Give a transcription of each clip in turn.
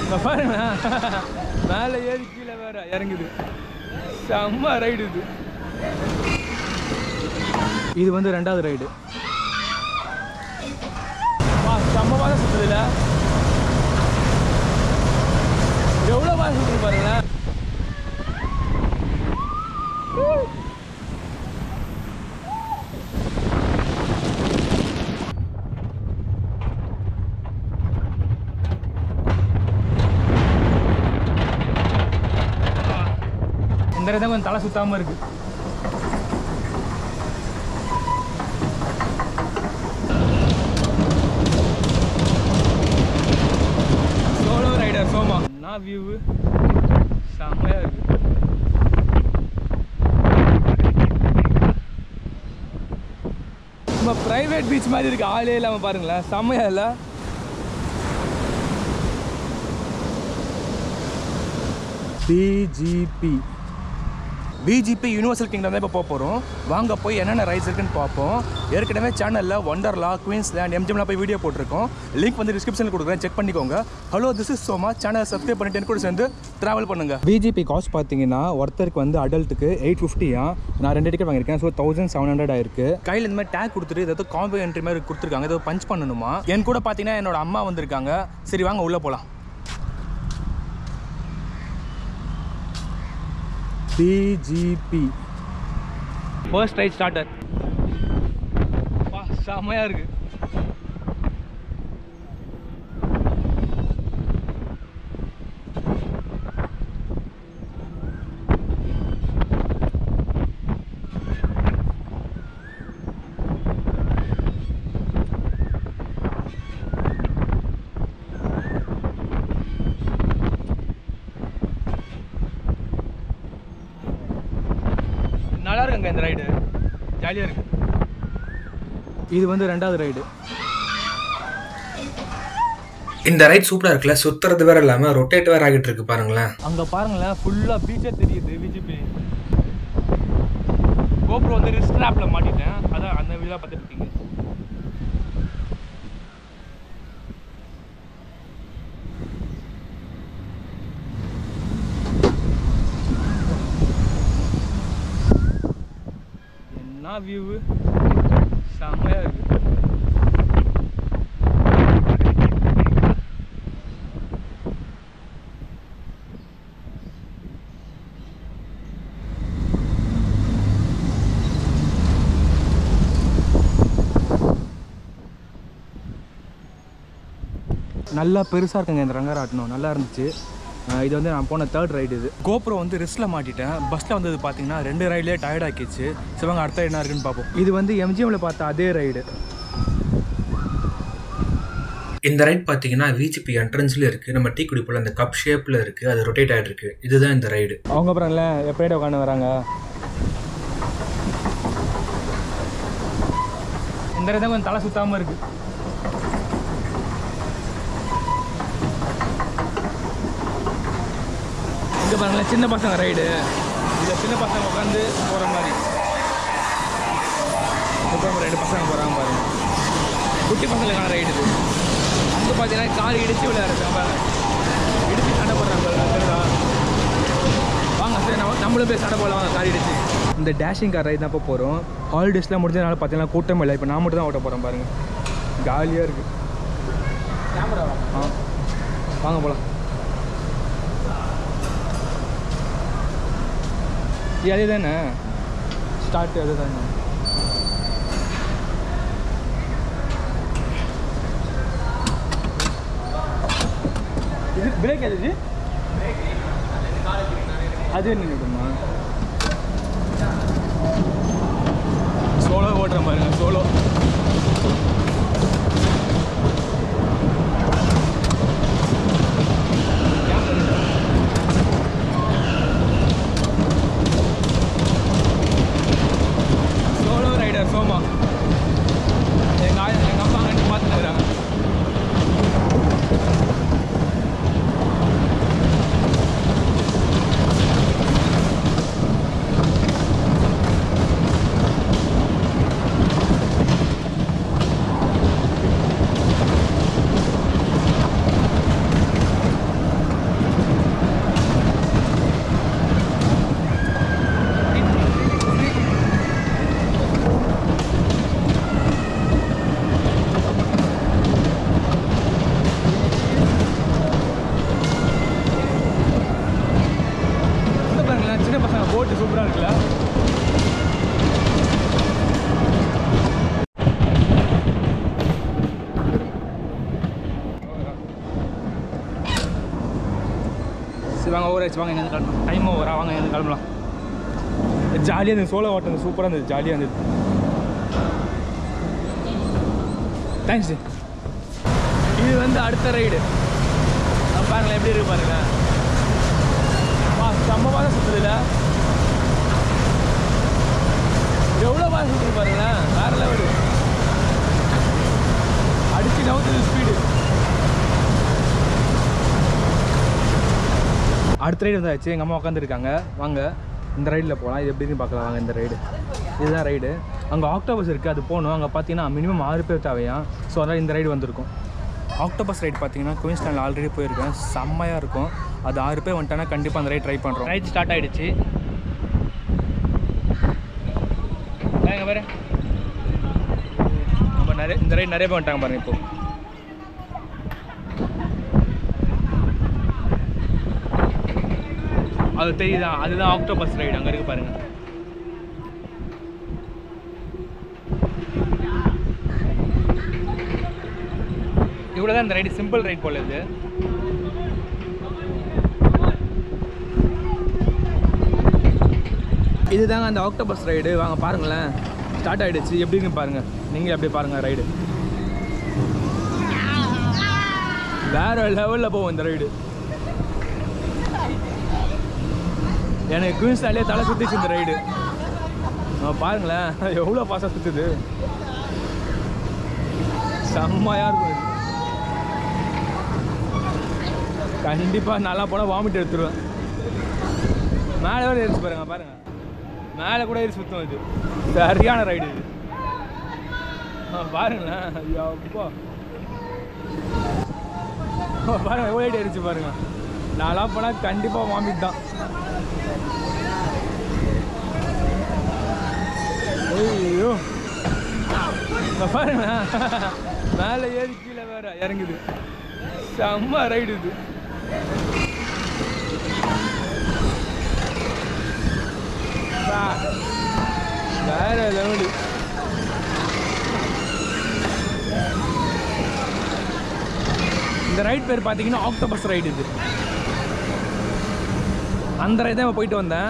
இங்க பாருங்க மேலே ஏறி கீழே வேற இறங்குது செம்ம ரைடு இது இது வந்து ரெண்டாவது ரைடு செம்ம சுற்றுதுல எவ்வளோ பாதை சுற்றுது பாருங்களேன் இந்த இடத்துல கொஞ்சம் தலை சுத்தாம இருக்கு சோலோ ரைடர் சோமா நான் வியூ செம்மையா இருக்கு நம்ம பிரைவேட் பீச் மாதிரி இருக்கு ஆளே இல்லாம பாருங்களேன் செம்மையா இல்லை பிஜிபி பிஜிபி யூனிவர்சல் கிங்டம் தான் இப்போ போக போகிறோம் வாங்க போய் என்னென்ன ரைட்ஸ் இருக்குன்னு பார்ப்போம் ஏற்கனவே சேனலில் ஒண்டர்லா குயின்ஸ்லேண்ட் எம்ஜிஎம்லாம் போய் வீடியோ போட்டிருக்கோம் லிங்க் வந்து டிஸ்கிரிப்ஷனில் கொடுக்குறேன் செக் பண்ணிக்கோங்க hello this is Soma channel subscribe பண்ணிட்டு என் கூட சேர்ந்து ட்ராவல் பண்ணுங்கள் பிஜிபி காஸ்ட் பார்த்தீங்கன்னா ஒருத்தருக்கு வந்து அடல்ட்டுக்கு எயிட் ஃபிஃப்டியா நான் ரெண்டு டிக்கெட் வாங்கியிருக்கேன் ஸோ தௌசண்ட் செவன் ஹண்ட்ரட் ஆயிருக்கு கையில் இந்த மாதிரி டேக் கொடுத்துட்டு ஏதாவது காம்போ என்ட்ரி மாதிரி கொடுத்துருக்காங்க ஏதோ பஞ்ச் பண்ணணுமா என் கூட பார்த்தீங்கன்னா என்னோட அம்மா வந்திருக்காங்க சரி வாங்க உள்ளே போகலாம் பிஜிபி ஃபர்ஸ்ட் ரைட் ஸ்டார்டர் வா செமையா இருக்கு நல்லா இருக்குங்க இந்த ரைடு ஜாலியாக இருக்கு இது வந்து ரெண்டாவது ரைடு இந்த ரைட் சூப்பரா இருக்குல்ல சுத்துறது வேற இல்லாம ரொட்டேட் வேற ஆகிட்டு இருக்கு பாருங்களேன் அங்கே பாருங்களேன் ஃபுல்லாக பீச்சே தெரியுது விஜிபி கோப்ரோ வந்து ரிஸ்க் ட்ராப்பில் மாட்டிட்டேன் அதான் அந்த வீடியோ பார்த்துட்டு இருக்கீங்க என்ன வியூ செம்மையா இருக்கு நல்லா பெருசாக இருக்குங்க இந்த ரங்கராட்டனம் நல்லா இருந்துச்சு அஹ் இது வந்து நான் போன தேர்ட் ரைடு இது கோப்ரோ வந்து ரிஸ்கில் மாட்டிட்டேன் பஸ்ஸில் வந்தது பார்த்தீங்கன்னா ரெண்டு ரைட்லேயே டயர்ட் ஆக்கிச்சு சிவங்க அடுத்த என்ன இருக்குன்னு பார்ப்போம் இது வந்து எம்ஜிஎம்ல பார்த்த அதே ரைடு இந்த ரைட் பாத்தீங்கன்னா விஜிபி என்ட்ரன்ஸ்ல இருக்கு நம்ம டீ குடிப்போல அந்த கப் ஷேப்ல இருக்கு அது ரொட்டேட் ஆயிட்டு இருக்கு இதுதான் இந்த ரைடு அவங்க அப்புறம்ல எப்படியே உட்காந்து வராங்க இந்த இடத்துல கொஞ்சம் தலை சுத்தாம இருக்கு இங்க பாருங்களேன் சின்ன பசங்க ரைடு இதில் சின்ன பசங்க உட்காந்து போகிற மாதிரி இப்போ ரெண்டு பசங்க போகிறாங்க பாருங்க குட்டி பசங்களுக்கான ரைடு இது அங்கே பார்த்தீங்கன்னா கார் இடிச்சு விளையாடுறாங்க பாருங்க இடிச்சு சண்டை போடுறாங்க பாருங்க தெரியுதா வாங்க சரி நம்ம நம்மளும் போய் சண்டை போடலாம் வாங்க கார் இடிச்சு இந்த டேஷிங் கார் ரைடு தான் இப்போ போகிறோம் ஹாலிடேஸ்லாம் முடிஞ்சதுனால பார்த்தீங்கன்னா கூட்டம் இல்லை இப்போ நான் மட்டும் தான் ஓட்ட போகிறேன் பாருங்க ஜாலியாக இருக்குது கேமரா ஆ வாங்க போகலாம் இது அதே தானே ஸ்டார்ட் அது தானே இது பிரேக் எது அது நின்றுடுமா சோலோ ஓட்டுற பாருங்க சோலோ சோலோ ரைடர் சோமா எங்கள் ஆயா எங்கள் அம்மா அங்கே பார்த்துட்டு இருக்காங்க சரி வாங்க ஓவர் ஆயிடுச்சு வாங்க எங்கே கிளம்பலாம் டைம் ஓவரா வாங்க எங்கே கிளம்பலாம் ஜாலியாக இருந்தது சோலோ ஓட்டம் சூப்பராக இருந்தது ஜாலியாக இருந்தது தேங்க்ஸ் இது வந்து அடுத்த ரைடு பாருங்களேன் எப்படி இருக்கு பாருங்க வா செம்ம பாதை சுற்றுதுல எவ்வளோ பாதை சுற்றுது பாருங்களேன் வேற லெவலு அடிச்சு நவுத்துது ஸ்பீடு அடுத்த ரைடு வந்தாச்சு எங்கள் அம்மா உட்காந்துருக்காங்க வாங்க இந்த ரைடில் போகலாம் இது எப்படின்னு பார்க்கலாம் வாங்க இந்த ரைடு இதுதான் ரைடு அங்கே ஆக்டோபஸ் இருக்குது அது போகணும் அங்கே பார்த்தீங்கன்னா மினிமம் ஆறு பேர் தேவையா ஸோ அதனால் இந்த ரைடு வந்திருக்கும் ஆக்டோபஸ் ரைடு பார்த்தீங்கன்னா குயின்ஸ்லாண்டில் ஆல்ரெடி போயிருக்கேன் செம்மையாக இருக்கும் அது ஆறு பேர் வந்துட்டானா கண்டிப்பாக அந்த ரைட் ட்ரை பண்ணுறோம் ரைட் ஸ்டார்ட் ஆகிடுச்சு எங்க பாரு நம்ம நிறைய இந்த ரைடு நிறைய பேர் வந்துட்டாங்க பாருங்க இப்போ அது தெரியுதா அதுதான் ஆக்டோபஸ் ரைடு அங்கே இருக்கு பாருங்க இவ்வளோ தான் இந்த ரைடு சிம்பிள் ரைட் போல இது இதுதாங்க அந்த ஆக்டோபஸ் ரைடு வாங்க பாருங்களேன் ஸ்டார்ட் ஆயிடுச்சு எப்படின்னு பாருங்க நீங்களே அப்படியே பாருங்க ரைடு வேற லெவலில் போகும் இந்த ரைடு எனக்கு குயின்ஸ்லாண்ட்லேயே தலை சுற்றிச்சு இந்த ரைடு பாருங்களேன் எவ்வளோ பாசம் சுற்றுது செம்மையாக இருக்கும் இது கண்டிப்பாக நல்லா போனால் வாமிட் எடுத்துருவேன் மேலே கூட ஏறிச்சு பாருங்க பாருங்க மேலே கூட ஏறி சுத்தம் இது சரியான ரைடு இது ஆ, பாருங்களேன் ஐயா அப்பா ஆ, பாருங்க எவ்வளோ ஏறிச்சு பாருங்க நான்லாம் போனால் கண்டிப்பாக வாமிட் தான் ஐயோ இங்க பாருங்க மேலே ஏறி கீழே வேற இறங்குது செம்ம ரைடு இது பா, வேற லெவலு இந்த ரைட் பேர் பார்த்தீங்கன்னா ஆக்டோபஸ் ரைடு இது அந்த ரைடு தான் போயிட்டு வந்தேன்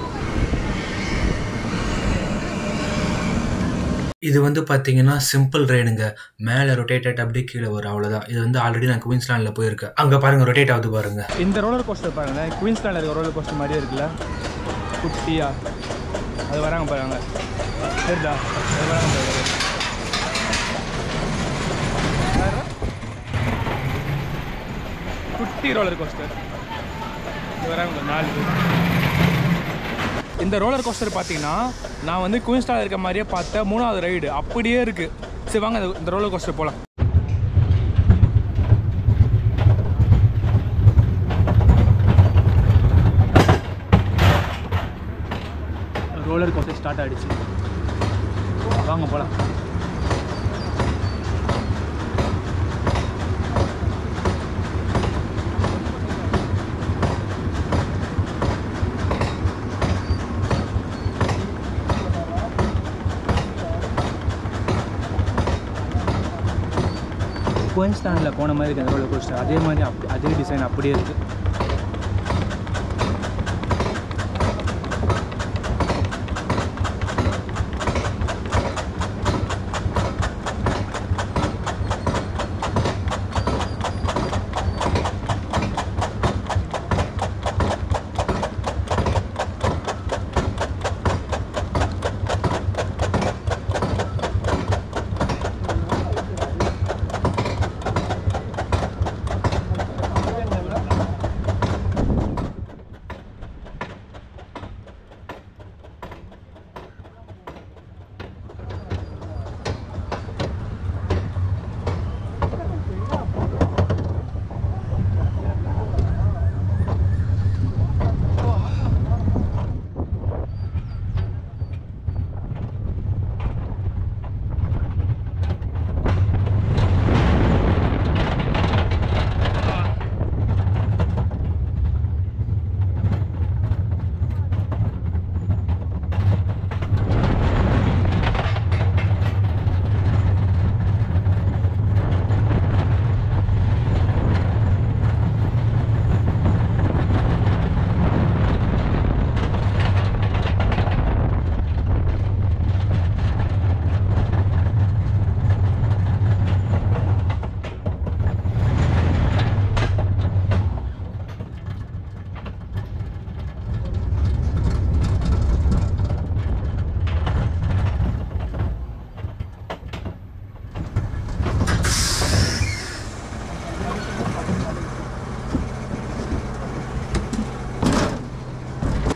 இது வந்து பார்த்தீங்கன்னா சிம்பிள் ரைடுங்க மேலே ரொட்டேட்டட் அப்படியே கீழே வரும் அவ்வளோதான் இது வந்து ஆல்ரெடி நான் குயின்ஸ்லாண்டில் போயிருக்கேன் அங்கே பாருங்க ரொட்டேட் ஆகுது பாருங்க இந்த ரோலர் கோஸ்டர் பாருங்க குயின்ஸ்லாண்டில் இருக்க ரோலர் கோஸ்டர் மாதிரியே இருக்குல்ல குட்டியா அது வராங்க பாருங்க சரிதா அது வராங்க பாருங்க வேற? குட்டி ரோலர் கோஸ்டர் இது வராங்க பாருங்க, நாலு பேர் இந்த ரோலர் கோஸ்டர் பார்த்தீங்கன்னா நான் வந்து குயின்ஸ்டால் இருக்க மாதிரியே பார்த்த மூணாவது ரைடு அப்படியே இருக்குது சரி வாங்க இந்த- இந்த ரோலர் கோஸ்டர் போகலாம் ரோலர் கோஸ்டர் ஸ்டார்ட் ஆகிடுச்சு வாங்க போகலாம் குயின்ஸ்டாண்டில் போன மாதிரி இருக்கு அந்த ரோலர் கோஸ்டர் அதே மாதிரி அப்படி அதே டிசைன் அப்படியே இருக்குது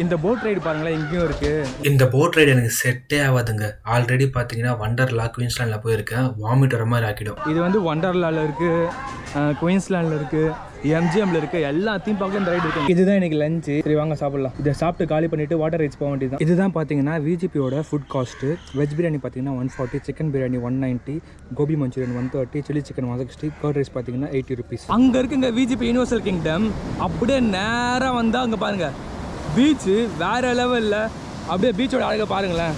இந்த போட் ரைடு பாருங்களேன் இங்கேயும் இருக்கு இந்த போட் ரைடு எனக்கு செட்டே ஆகாதுங்க ஆல்ரெடி பார்த்தீங்கன்னா வண்டர்லா குயின்ஸ்லாண்டில் போயிருக்கேன் வாமிட் வர மாதிரி ஆக்கிடும் இது வந்து ஒண்டர்லால இருக்கு அஹ், குயின்ஸ்லாண்டில் இருக்கு எம்ஜிஎம்ல இருக்கு எல்லா தீம் பார்க்கும் இந்த ரைடு இருக்கு இதுதான் எனக்கு லஞ்சு சரி வாங்க சாப்பிடலாம் இதை சாப்பிட்டு காலி பண்ணிட்டு வாட்டர் ரைட்ஸ் போக வேண்டியது இதுதான் பார்த்தீங்கன்னா விஜிபியோட ஃபுட் காஸ்ட் வெஜ் பிரியாணி பார்த்தீங்கன்னா one forty chicken biryani one ninety gobi manchurian one thirty chilli chicken one sixty curd rice பார்த்தீங்கன்னா எயிட்டி ருபீஸ் அங்கே இருக்குங்க விஜிபி யூனிவர்சல் கிங்டம் அப்படியே நேராக வந்தால் அங்கே பாருங்க பீச்சு வேற லெவலில் அப்படியே பீச்சோட அழகை பாருங்களேன்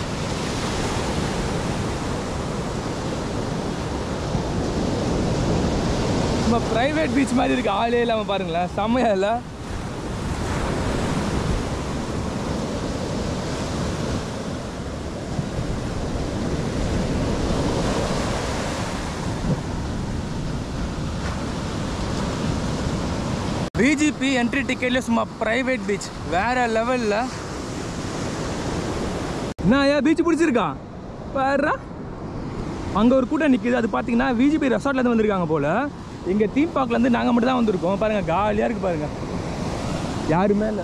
நம்ம ப்ரைவேட் பீச் மாதிரி இருக்கு ஆளே இல்லாமல் பாருங்களேன் செம்மையா இல்லை பிஜிபி என்ட்ரி டிக்கெட்ல சும்மா ப்ரைவேட் பீச் வேற லெவலில் நான் ஏன் பீச் பிடிச்சிருக்கா பாருடா அங்கே ஒரு கூட்டம் நிற்குது அது பார்த்தீங்கன்னா விஜிபி ரெசார்ட்லேருந்து வந்திருக்காங்க போல் இங்கே தீம் பார்க்லேருந்து நாங்கள் மட்டும் தான் வந்திருக்கோம் பாருங்கள் காலியாக இருக்குது பாருங்கள் யாருமே இல்லை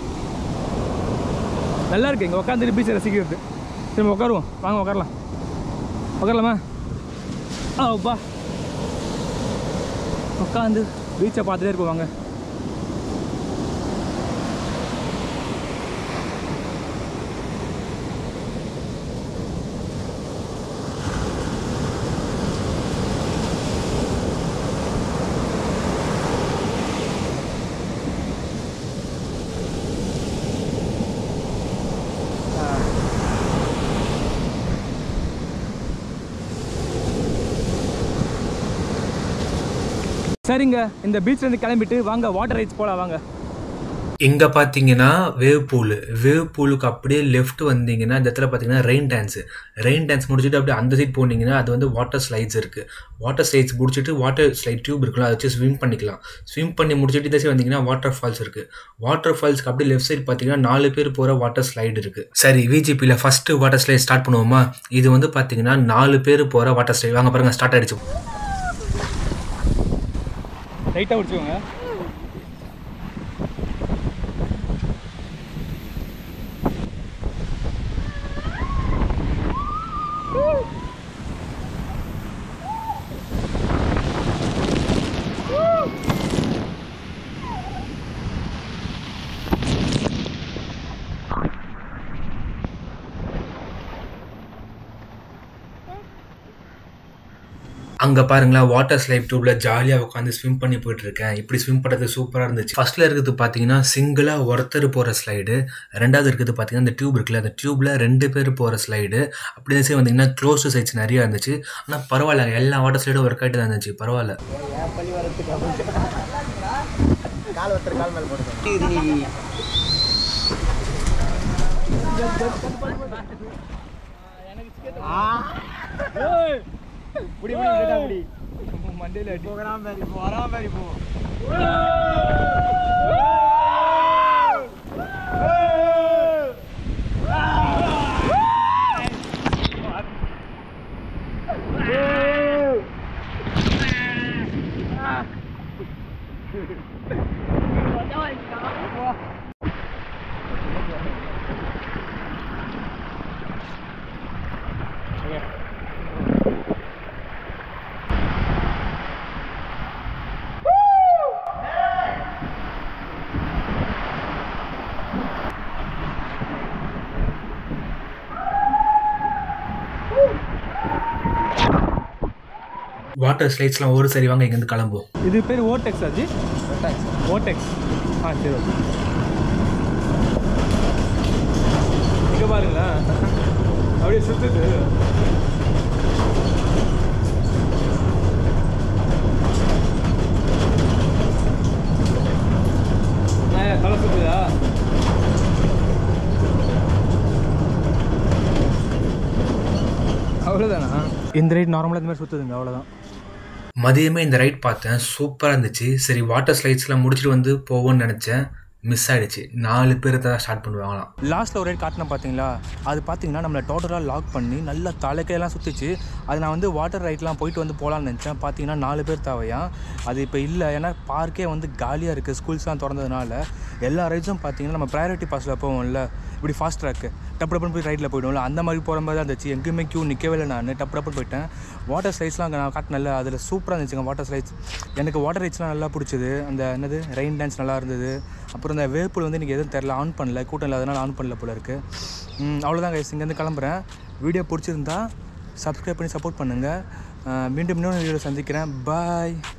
நல்லா இருக்கு இங்கே உட்காந்துட்டு பீச்சை ரசிக்கிறது திரும்ப உட்காருவோம் வாங்க உட்காரலாம் உட்காரலாமா ஆப்பா உட்காந்து பீச்சை பார்த்துட்டே இருப்போம் வாங்க சரிங்க இந்த பீச்லேருந்து கிளம்பிட்டு வாங்க வாட்டர் ரைட்ஸ் போகலாம் வாங்க இங்கே பார்த்தீங்கன்னா வேவ் பூல் வேவ் பூலுக்கு அப்படியே லெஃப்ட் வந்தீங்கன்னா இந்த இடத்துல பார்த்தீங்கன்னா ரெயின் டான்ஸ் ரெயின் டான்ஸ் முடிச்சுட்டு அப்படியே அந்த சைட் போனீங்கன்னா அது வந்து வாட்டர் ஸ்லைட்ஸ் இருக்குது வாட்டர் ஸ்லைட்ஸ் முடிச்சுட்டு வாட்டர் ஸ்லைட் டியூப் இருக்குல்ல அதை வச்சு ஸ்விம் பண்ணிக்கலாம் ஸ்விம் பண்ணி முடிச்சுட்டு இந்த சைடு வந்தீங்கன்னா வாட்டர் ஃபால்ஸ் இருக்குது வாட்டர் ஃபால்ஸ்க்கு அப்படியே லெஃப்ட் சைடு பார்த்தீங்கன்னா நாலு பேர் போகிற வாட்டர் ஸ்லைடு இருக்குது சரி விஜிபியில் ஃபஸ்ட்டு வாட்டர் ஸ்லைட் ஸ்டார்ட் பண்ணுவோமா இது வந்து பார்த்தீங்கன்னா நாலு பேர் போகிற வாட்டர் ஸ்லைட் வாங்க பாருங்க ஸ்டார்ட் ஆயிடுச்சு லைட்டாக பிடிச்சிக்கோங்க அங்கே பாருங்களேன் வாட்டர் ஸ்லைட் டியூப்பில் ஜாலியாக உட்காந்து ஸ்விம் பண்ணி போயிட்டு இருக்கேன் இப்படி ஸ்விம் பண்ணுறது சூப்பராக இருந்துச்சு ஃபர்ஸ்ட்ல இருக்கிறது பார்த்தீங்கன்னா சிங்கிளாக ஒருத்தர் போகிற ஸ்லைடு ரெண்டாவது இருக்கிறது பார்த்தீங்கன்னா அந்த டியூப் இருக்குல்ல அந்த டியூப்பில் ரெண்டு பேர் போகிற ஸ்லைடு அப்படி இருந்துச்சு வந்தீங்கன்னா க்ளோஸ் சைட்ஸ் நிறையா இருந்துச்சு ஆனால் பரவாயில்ல எல்லா வாட்டர் ஸ்லைடும் ஒர்க் ஆகிட்டு தான் இருந்துச்சு பரவாயில்ல புடி புடி விடடா புடி மண்டையில அடி போகறாம பாரி போ வராம பாரி போ வாட்டர் ஸ்லைட்ஸ்லாம் ஒரு சரி வாங்க இங்கேருந்து கிளம்புவோம் இது பேர் ஓடெக்ஸ் அஜி ஓடெக்ஸ் ஆ சரி ஓகே இங்கே பாருங்களேன் அப்படியே சுத்துது ஆ, தலை சுத்துதா அவ்வளோதானா இந்த ரைட் நார்மலாக இந்த மாதிரி சுற்றுதுங்க அவ்வளோதான் மதியமே இந்த ரைட் பார்த்தேன் சூப்பராக இருந்துச்சு சரி வாட்டர் ஸ்லைட்ஸ்லாம் முடிச்சுட்டு வந்து போவோம்னு நினச்சேன் மிஸ் ஆயிடுச்சு நாலு பேர் தான் ஸ்டார்ட் பண்ணுவாங்களாம் லாஸ்ட்டில் ஒரு ரைட் காட்டினேன் பார்த்தீங்களா அது பார்த்தீங்கன்னா நம்மளை டோட்டலாக லாக் பண்ணி நல்லா தலைக்கையெல்லாம் சுற்றிச்சு அது நான் வந்து வாட்டர் ரைட்லாம் போயிட்டு வந்து போகலான்னு நினச்சேன் பார்த்தீங்கன்னா நாலு பேர் தேவையா அது இப்போ இல்லை ஏன்னா பார்க்கே வந்து காலியாக இருக்குது ஸ்கூல்ஸ்லாம் திறந்ததுனால எல்லா ரைட்ஸும் பார்த்தீங்கன்னா நம்ம ப்ரையாரிட்டி பாஸில் போவோம்ல இப்படி ஃபாஸ்ட் ட்ராக்கு டப்பு டப்புன்னு போய் ரைட்டில் போயிடுவோம்ல அந்த மாதிரி போகிற மாதிரி தான் இருந்துச்சு எங்கேயுமே க்யூ நிற்கவே இல்லை நான் டப்பு டப்புன்னு போயிட்டேன் வாட்டர் ஸ்லைட்ஸ்லாம் அங்கே நான் காட்டினல அதில் சூப்பராக இருந்துச்சுங்க வாட்டர் ஸ்லைட்ஸ் எனக்கு வாட்டர் ரைட்ஸ்லாம் நல்லா பிடிச்சது அந்த என்னது ரெயின் டான்ஸ் நல்லா இருந்தது அப்புறம் இந்த வேர்பூல் வந்து எனக்கு எதுவும் தெரில ஆன் பண்ணல கூட்டம் இல்லாதனால ஆன் பண்ணல போல இருக்குது அவ்வளோதான் கைஸ் இங்கேருந்து கிளம்புறேன் வீடியோ பிடிச்சிருந்தா சப்ஸ்கிரைப் பண்ணி சப்போர்ட் பண்ணுங்கள் மீண்டும் இன்னொரு வீடியோ சந்திக்கிறேன் பாய்